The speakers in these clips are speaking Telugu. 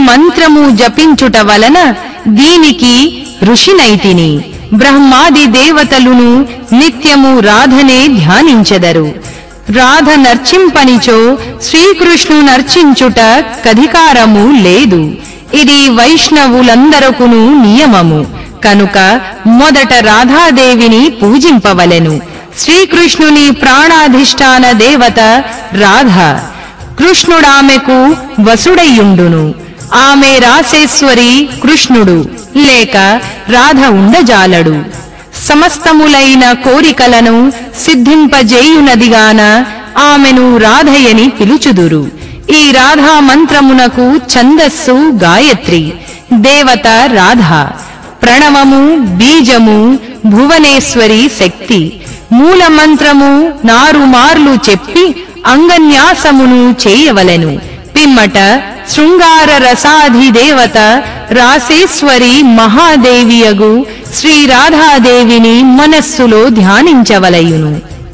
మంత్రము జపించుట వలన దీనికి ఋషినైతిని బ్రహ్మాది దేవతలును నిత్యము రాధనే ధ్యానించెదరు రాధ నర్చింపనిచో శ్రీకృష్ణు నర్చించుట కధికారము లేదు ఇది వైష్ణవులందరకును నియమము కనుక మొదట రాధాదేవిని పూజింపవలెను శ్రీకృష్ణుని ప్రాణాధిష్టాన దేవత రాధ కృష్ణుడామెకు వసుడయ్యుండును ఆమె రాసేశ్వరి కృష్ణుడు లేక రాధ ఉండజాలడు సమస్తములైన కోరికలను సిద్ధింపజేయునదిగాన ఆమెను రాధయని పిలుచుదురు ఈ రాధా మంత్రమునకు ఛందస్సు గాయత్రి దేవత రాధ ప్రణవము బీజము భువనేశ్వరి శక్తి మూల మంత్రము నారుమార్లు చెప్పి అంగన్యాసమును చేయవలెను పిమ్మట శృంగార రసాధిదేవత రాసేశ్వరి మహాదేవియగు శ్రీ రాధాదేవిని మనస్సులో ధ్యానించవలయును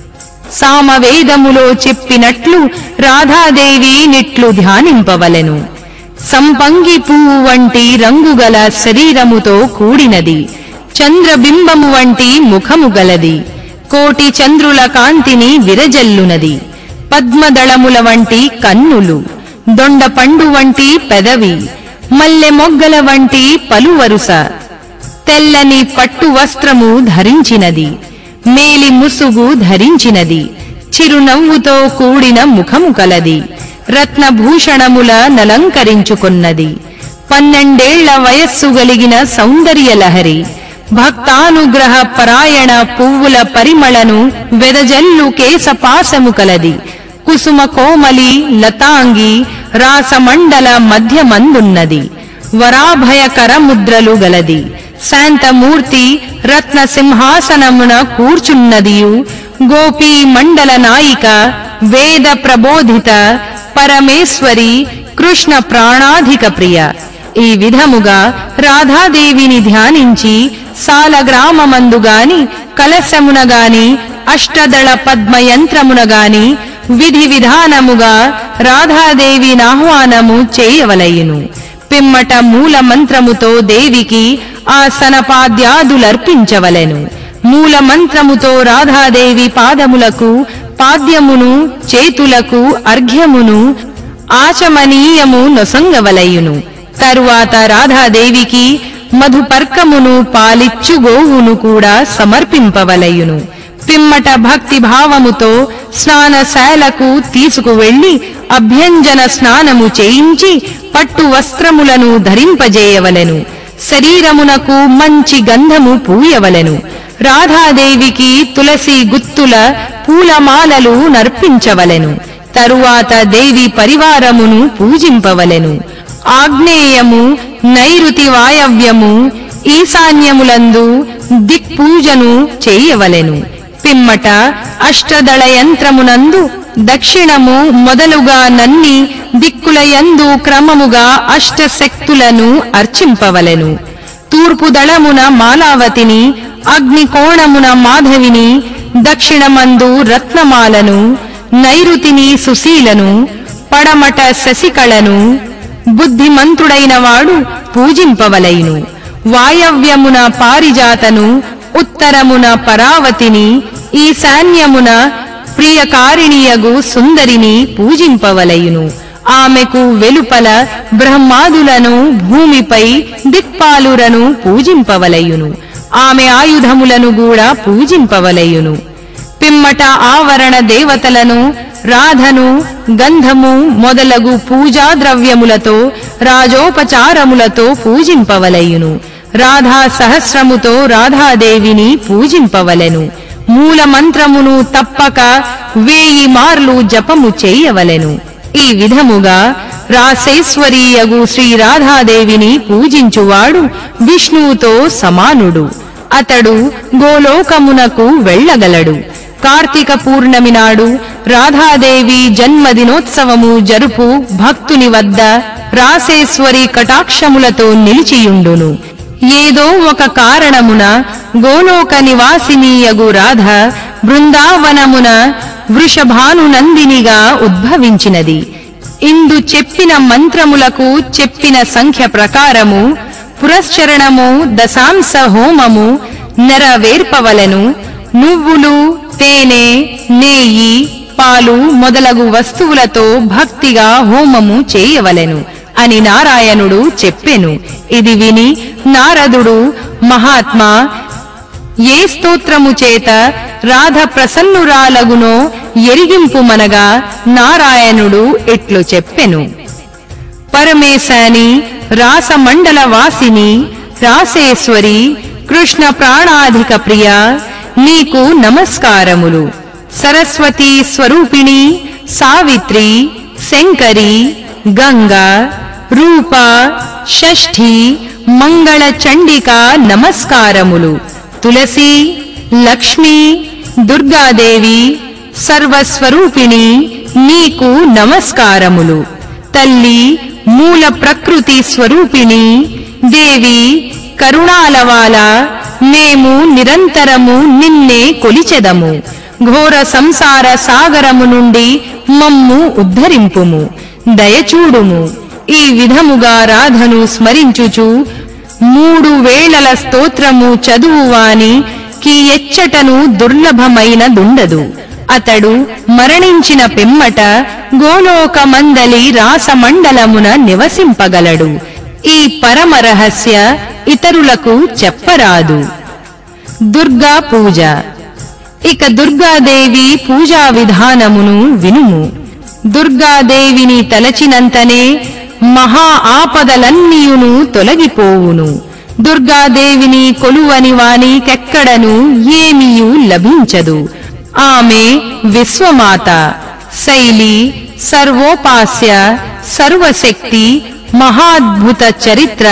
సామవేదములో చెప్పినట్లు రాధాదేవి నిట్లు ధ్యానింపవలెను సంపంగి పువ్వు వంటి రంగుగల శరీరముతో కూడినది చంద్రబింబము వంటి ముఖము గలది కోటి చంద్రుల కాంతిని విరజల్లునది పద్మదళముల వంటి కన్నులు దొండ పండు వంటి పెదవి మల్లె మొగ్గల వంటి పలువరుస తెల్లని పట్టు వస్త్రము ధరించినది మేలి ముసుగు ధరించినది చిరునవ్వుతో కూడిన ముఖము కలది రత్నభూషణముల నలంకరించుకున్నది పన్నెండేళ్ల వయస్సు గలిగిన సౌందర్యలహరి భక్తానుగ్రహ పరాయణ పువ్వుల పరిమళను వెదజల్లు కేశపాసము కలది కుసుమ కోమలి లతాంగి రాసమండల మధ్యమందున్నది వరాభయకర ముద్రలు గలది శాంతమూర్తి రత్న సింహాసనమున కూర్చున్నదియు గోపీ మండల నాయిక వేద ప్రబోధిత పరమేశ్వరి కృష్ణ ప్రాణాధిక ప్రియ ఈ విధముగా రాధాదేవిని ధ్యానించి సాలగ్రామమందు గాని కలశమున గాని అష్టదళ పద్మయంత్రమున గాని విధి విధానముగా రాధాదేవి నాహ్వానము చేయవలయును పిమ్మట మూల మంత్రముతో దేవికి ఆసనపాద్యాదులర్పించవలెను మూల మంత్రముతో రాధాదేవి పాదములకు పాద్యమును చేతులకు అర్ఘ్యమును ఆచమనీయము నొసంగవలయును తరువాత రాధాదేవికి మధుపర్కమును పాలిచ్చు గోవును కూడా సమర్పింపవలయును పిమ్మట భక్తి భావముతో స్నానశాలకు తీసుకువెళ్లి అభ్యంజన స్నానము చేయించి పట్టు వస్త్రములను ధరింపజేయవలెను శరీరమునకు మంచి గంధము పూయవలెను రాధాదేవికి తులసి గుత్తుల పూలమాలలు నర్పించవలెను తరువాత దేవి పరివారమును పూజింపవలెను ఆగ్నేయము నైరుతి వాయవ్యము ఈశాన్యములందు దిక్పూజను చేయవలెను పిమ్మట అష్టదళ యంత్రమునందు దక్షిణము మొదలుగా నన్ని దిక్కులయందు క్రమముగా అష్టశక్తులను అర్చింపవలెను తూర్పు దళమున మాలావతిని అగ్నికోణమున మాధవిని దక్షిణమందు రత్నమాలను నైరుతిని సుశీలను పడమట శశికళను బుద్ధిమంతుడైన వాడు పూజింపవలయును వాయవ్యమున పారిజాతను ఉత్తరమున పరావతిని ఈశాన్యమున ప్రియకారిణియగు సుందరిని పూజింపవలయును ఆమెకు వెలుపల బ్రహ్మాదులను భూమిపై దిక్పాలురను పూజింపవలయును ఆమె ఆయుధములను కూడా పూజింపవలయును పిమ్మట ఆవరణ దేవతలను రాధను గంధము మొదలగు పూజా ద్రవ్యములతో రాజోపచారములతో పూజింపవలయును రాధా సహస్రముతో రాధాదేవిని పూజింపవలెను మూల మంత్రమును తప్పక వేయి మార్లు జపము చేయవలెను ఈ విధముగా రాసేశ్వరీయగు శ్రీ రాధాదేవిని పూజించువాడు విష్ణువుతో సమానుడు అతడు గోలోకమునకు వెళ్ళగలడు కార్తీక పూర్ణమి నాడు రాధాదేవి జన్మదినోత్సవము జరుపు భక్తుని వద్ద రాసేశ్వరి కటాక్షములతో నిలిచియుండును ఏదో ఒక కారణమున గోలోక నివాసినీయగు రాధ బృందావనమున వృషభానునందినిగా ఉద్భవించినది ఇందు చెప్పిన మంత్రములకు చెప్పిన సంఖ్య ప్రకారము పురశ్చరణము దశాంశ హోమము నెరవేర్పవలెను నువ్వులు తేనె నేయి పాలు మొదలగు వస్తువులతో భక్తిగా హోమము చేయవలెను అని నారాయణుడు చెప్పెను ఇది విని నారదుడు మహాత్మా ఏ స్తోత్రము చేత రాధ ప్రసన్నురాలగునో ఎరిగింపుమనగా నారాయణుడు ఇట్లు చెప్పెను పరమేశాని రాసమండల వాసిని రాసేశ్వరి కృష్ణ ప్రాణాధిక ప్రియ నీకు నమస్కారములు సరస్వతి స్వరూపిణి సావిత్రి శంకరి గంగా రూప షష్ఠి మంగళ చండిక నమస్కారములు తులసి లక్ష్మి దుర్గాదేవి సర్వస్వరూపిణి నీకు నమస్కారములు తల్లి మూల ప్రకృతి స్వరూపిణి దేవి కరుణాలవాల మేము నిరంతరము నిన్నే కొలిచెదము ఘోర సంసార సాగరము నుండి మమ్ము ఉద్ధరింపుము దయచూడుము ఈ విధముగా రాధను స్మరించుచు మూడు వేళల స్తోత్రము చదువువాని కి ఎచ్చటను దుర్లభమైన దుండదు అతడు మరణించిన పిమ్మట గోలోకమందలి రాసమండలమున నివసింపగలడు ఈ పరమ రహస్య ఇతరులకు చెప్పరాదు దుర్గా పూజ ఇక దుర్గాదేవి పూజా విధానమును వినుము దుర్గాదేవిని తలచినంతనే మహా ఆపదలన్నీయును తొలగిపోవును దుర్గాదేవిని కొలువని వానికెక్కడను ఏమీయు లభించదు ఆమె విశ్వమాత శైలి సర్వోపాస్య సర్వశక్తి మహాద్భుత చరిత్ర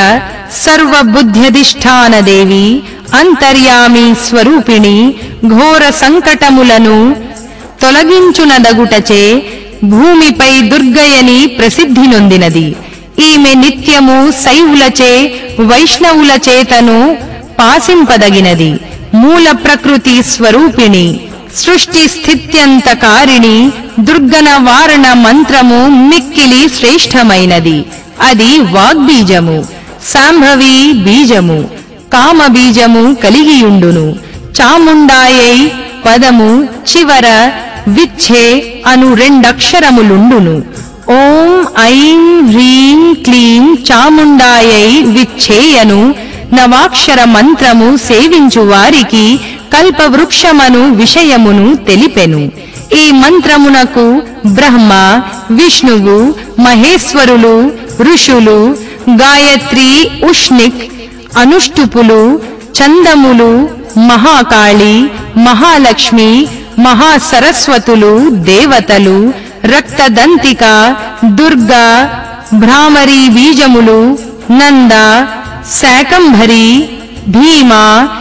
సర్వబుద్ధ్యధిష్ఠానదేవి అంతర్యామి స్వరూపిణి ఘోర సంకటములను తొలగించునదగుటచే భూమిపై దుర్గయని ప్రసిద్ధి నొందినది ఈమె నిత్యము శైవులచే వైష్ణవుల చేతను పాసింపదగినది మూల ప్రకృతి స్వరూపిణి సృష్టి స్థిత్యంతకారిణి దుర్గన వారణ మంత్రము మిక్కిలి శ్రేష్టమైనది అది వాగ్బీజము సాంభవి బీజము కామ బీజము కలిగియుండును చాముండాయై పదము చివర విచ్ఛే అను రెండక్షరములుండును ఓం ఐం హ్రీం క్లీం చాముండాయై విచ్ఛేయను నవాక్షర మంత్రము సేవించు వారికి కల్పవృక్షమను విషయమును తెలిపెను ఈ మంత్రమునకు బ్రహ్మ విష్ణువు మహేశ్వరులు ఋషులు గాయత్రి ఉష్ణిక్ అనుష్టుపులు చందములు మహాకాళి మహాలక్ష్మి మహాసరస్వతులు దేవతలు రక్తదంతిక దుర్గా భ్రామరీ బీజములు నంద శాకంభరి భీమ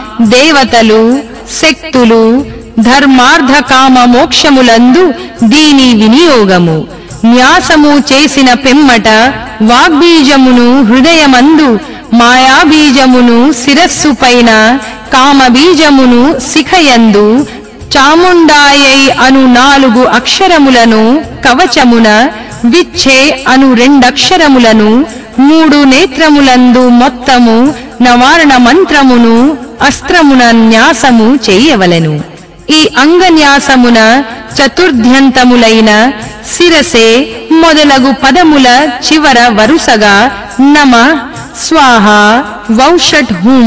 దేవతలు శక్తులు ధర్మార్థ కామ మోక్షములందు దీని వినియోగము న్యాసము చేసిన పిమ్మట వాగ్బీజమును హృదయమందు మాయాబీజమును శిరస్సు పైన కామబీజమును శిఖయందు చాముండాయై అను నాలుగు అక్షరములను కవచమున విచ్ఛే అను రెండక్షరములను మూడు నేత్రములందు మొత్తము నవారణ మంత్రమును అస్త్రమున న్యాసము చేయవలెను ఈ అంగన్యాసమున చతుర్ధ్యంతములైన శిరసే మొదలగు పదముల చివర వరుసగా నమ స్వాహ వౌషట్ హుం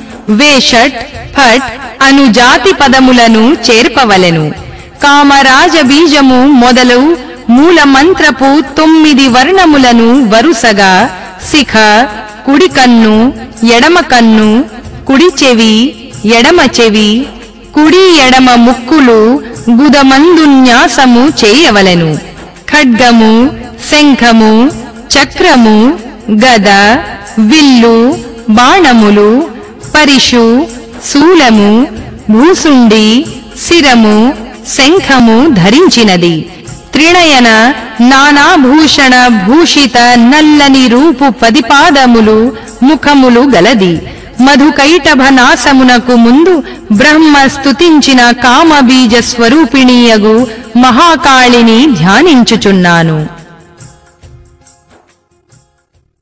వేషట్ ఫట్ అను జాతి పదములను చేర్పవలెను కామరాజ బీజము మొదలు మూల మంత్రపు తొమ్మిది వర్ణములను వరుసగా శిఖ కుడి కన్ను ఎడమ కన్ను కుడి చెవి ఎడమ చెవి కుడి ఎడమ ముక్కులు గుదమందున్యాసము చేయవలెను ఖడ్గము శంఖము చక్రము గద విల్లు బాణములు పరిషు శూలము భూసుండి శిరము శంఖము ధరించినది త్రిణయన నానాభూషణ భూషిత నల్లని రూపు పదిపాదములు ముఖములు గలది మధుకైటభ నాశమునకు ముందు బ్రహ్మ స్తుతించిన కామబీజ స్వరూపిణీయగు మహాకాళిని ధ్యానించుచున్నాను